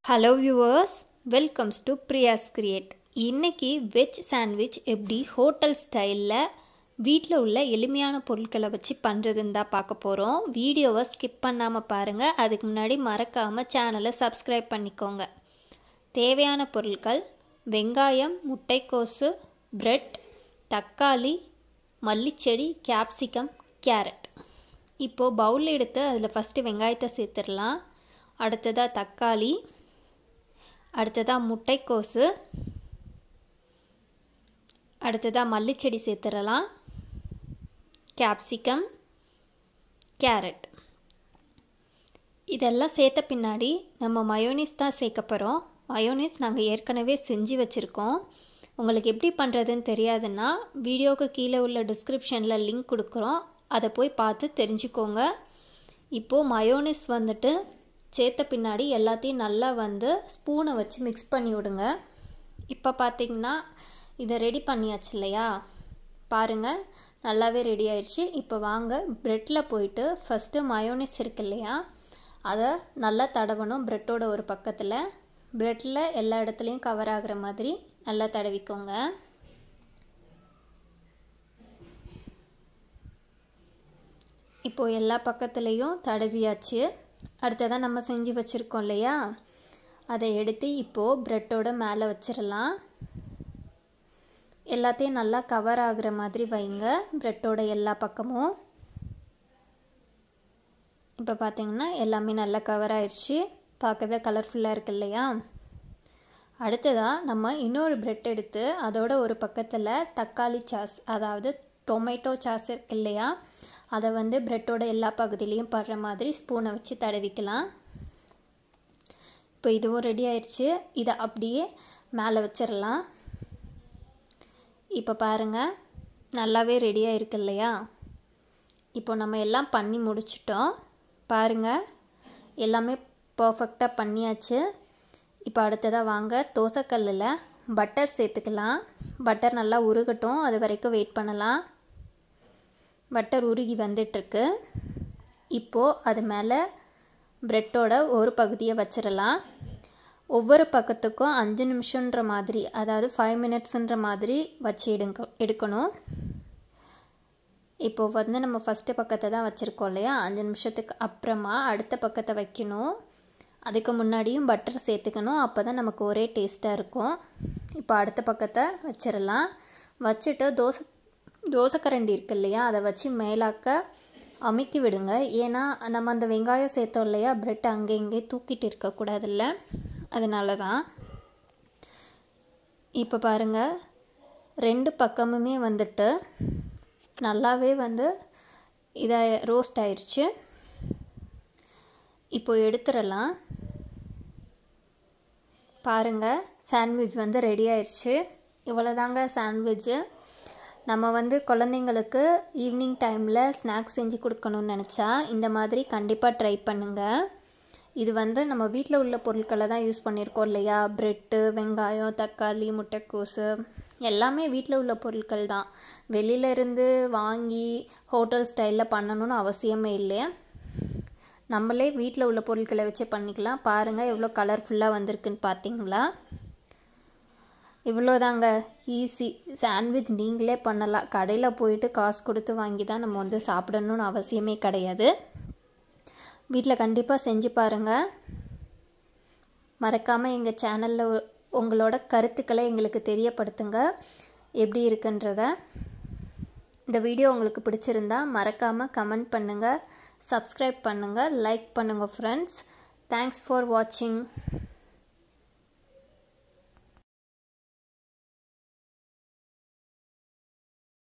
hello viewers welcomes to Priya's create இன்னைக்கு veg sandwich எப்படி hotel ஸ்டைலில் வீட்டில் உள்ள எளிமையான பொருட்களை வச்சு பண்ணுறதுன்னு தான் பார்க்க போகிறோம் வீடியோவை ஸ்கிப் பண்ணாமல் பாருங்கள் அதுக்கு முன்னாடி மறக்காமல் சேனலை சப்ஸ்கிரைப் பண்ணிக்கோங்க தேவையான பொருட்கள் வெங்காயம் முட்டைக்கோசு பிரெட் தக்காளி மல்லிச்செடி கேப்சிகம் கேரட் இப்போது பவுல் எடுத்து அதில் ஃபஸ்ட்டு வெங்காயத்தை சேர்த்துடலாம் அடுத்ததாக தக்காளி அடுத்ததாக முட்டைக்கோசு அடுத்ததாக மல்லிச்செடி சேர்த்துடலாம் கேப்சிகம் கேரட் இதெல்லாம் சேர்த்த பின்னாடி நம்ம மயோனிஸ் தான் சேர்க்க போகிறோம் மயோனிஸ் நாங்கள் ஏற்கனவே செஞ்சு வச்சுருக்கோம் உங்களுக்கு எப்படி பண்ணுறதுன்னு தெரியாதுன்னா வீடியோவுக்கு கீழே உள்ள டிஸ்கிரிப்ஷனில் லிங்க் கொடுக்குறோம் அதை போய் பார்த்து தெரிஞ்சுக்கோங்க இப்போது மயோனிஸ் வந்துட்டு சேர்த்த பின்னாடி எல்லாத்தையும் நல்லா வந்து ஸ்பூனை வச்சு மிக்ஸ் பண்ணி விடுங்க இப்போ பார்த்தீங்கன்னா இதை ரெடி பண்ணியாச்சு இல்லையா பாருங்கள் நல்லாவே ரெடி ஆயிடுச்சு இப்போ வாங்க ப்ரெட்டில் போயிட்டு ஃபஸ்ட்டு மயோனிஸ் இருக்கு இல்லையா அதை நல்லா தடவணும் ப்ரெட்டோட ஒரு பக்கத்தில் ப்ரெட்டில் எல்லா இடத்துலையும் கவர் ஆகிற மாதிரி நல்லா தடவிக்கோங்க இப்போது எல்லா பக்கத்துலேயும் தடவியாச்சு அடுத்ததாக நம்ம செஞ்சு வச்சுருக்கோம் இல்லையா அதை எடுத்து இப்போது ப்ரெட்டோட மேலே வச்சிடலாம் எல்லாத்தையும் நல்லா கவர் ஆகுற மாதிரி வைங்க ப்ரெட்டோட எல்லா பக்கமும் இப்போ பார்த்தீங்கன்னா எல்லாமே நல்லா கவர் ஆயிடுச்சு பார்க்கவே கலர்ஃபுல்லாக இருக்கு இல்லையா அடுத்ததாக நம்ம இன்னொரு ப்ரெட் எடுத்து அதோட ஒரு பக்கத்தில் தக்காளி சாஸ் அதாவது டொமேட்டோ சாஸ் இருக்கு இல்லையா அதை வந்து ப்ரெட்டோட எல்லா பகுதியிலையும் படுற மாதிரி ஸ்பூனை வச்சு தடவிக்கலாம் இப்போ இதுவும் ரெடி ஆயிடுச்சு இதை அப்படியே மேலே வச்சிடலாம் இப்போ பாருங்கள் நல்லாவே ரெடியாக இருக்கு இல்லையா இப்போ நம்ம எல்லாம் பண்ணி முடிச்சிட்டோம் பாருங்கள் எல்லாமே பர்ஃபெக்டாக பண்ணியாச்சு இப்போ அடுத்ததாக வாங்க தோசைக்கல்லில் பட்டர் சேர்த்துக்கலாம் பட்டர் நல்லா உருகட்டும் அது வரைக்கும் வெயிட் பண்ணலாம் பட்டர் உருகி வந்துட்டுருக்கு இப்போது அது மேலே ப்ரெட்டோட ஒரு பகுதியை வச்சிடலாம் ஒவ்வொரு பக்கத்துக்கும் அஞ்சு நிமிஷன்ற மாதிரி அதாவது ஃபைவ் மினிட்ஸுன்ற மாதிரி வச்சு எடுங்க எடுக்கணும் இப்போது வந்து நம்ம ஃபஸ்ட்டு பக்கத்தை தான் வச்சுருக்கோம் இல்லையா அஞ்சு நிமிஷத்துக்கு அப்புறமா அடுத்த பக்கத்தை வைக்கணும் அதுக்கு முன்னாடியும் பட்டர் சேர்த்துக்கணும் அப்போ தான் நமக்கு ஒரே டேஸ்ட்டாக இருக்கும் இப்போ அடுத்த பக்கத்தை வச்சிடலாம் வச்சுட்டு தோசை தோசைக்கரண்டி இருக்கு இல்லையா அதை வச்சு மேலாக்க அமுக்கி விடுங்க ஏன்னா நம்ம அந்த வெங்காயம் சேர்த்தோம் இல்லையா ப்ரெட் அங்கே இங்கே தூக்கிட்டு இருக்கக்கூடாதுல்ல அதனால தான் இப்போ பாருங்கள் ரெண்டு பக்கமுமே வந்துட்டு நல்லாவே வந்து இதை ரோஸ்ட் ஆயிடுச்சு இப்போ எடுத்துடலாம் பாருங்கள் சாண்ட்விச் வந்து ரெடி ஆயிடுச்சு இவ்வளோதாங்க சாண்ட்விட்சு நம்ம வந்து குழந்தைங்களுக்கு ஈவினிங் டைமில் ஸ்நாக்ஸ் செஞ்சு கொடுக்கணும்னு நினச்சா இந்த மாதிரி கண்டிப்பாக ட்ரை பண்ணுங்கள் இது வந்து நம்ம வீட்டில் உள்ள பொருட்களை தான் யூஸ் பண்ணியிருக்கோம் இல்லையா ப்ரெட்டு வெங்காயம் தக்காளி முட்டைக்கோசு எல்லாமே வீட்டில் உள்ள பொருட்கள் தான் வெளியிலேருந்து வாங்கி ஹோட்டல் ஸ்டைலில் பண்ணணும்னு அவசியமே இல்லையா நம்மளே வீட்டில் உள்ள பொருட்களை வச்சு பண்ணிக்கலாம் பாருங்கள் எவ்வளோ கலர்ஃபுல்லாக வந்திருக்குன்னு பார்த்தீங்களா இவ்வளோதாங்க ஈஸி சாண்ட்விச் நீங்களே பண்ணலாம் கடையில் போயிட்டு காசு கொடுத்து வாங்கி தான் நம்ம வந்து சாப்பிடணும்னு அவசியமே கிடையாது வீட்டில் கண்டிப்பாக செஞ்சு பாருங்கள் மறக்காமல் எங்கள் சேனலில் உங்களோட கருத்துக்களை எங்களுக்கு தெரியப்படுத்துங்க எப்படி இருக்குன்றத இந்த வீடியோ உங்களுக்கு பிடிச்சிருந்தா மறக்காமல் கமெண்ட் பண்ணுங்கள் சப்ஸ்கிரைப் பண்ணுங்கள் லைக் பண்ணுங்கள் ஃப்ரெண்ட்ஸ் தேங்க்ஸ் ஃபார் வாட்சிங்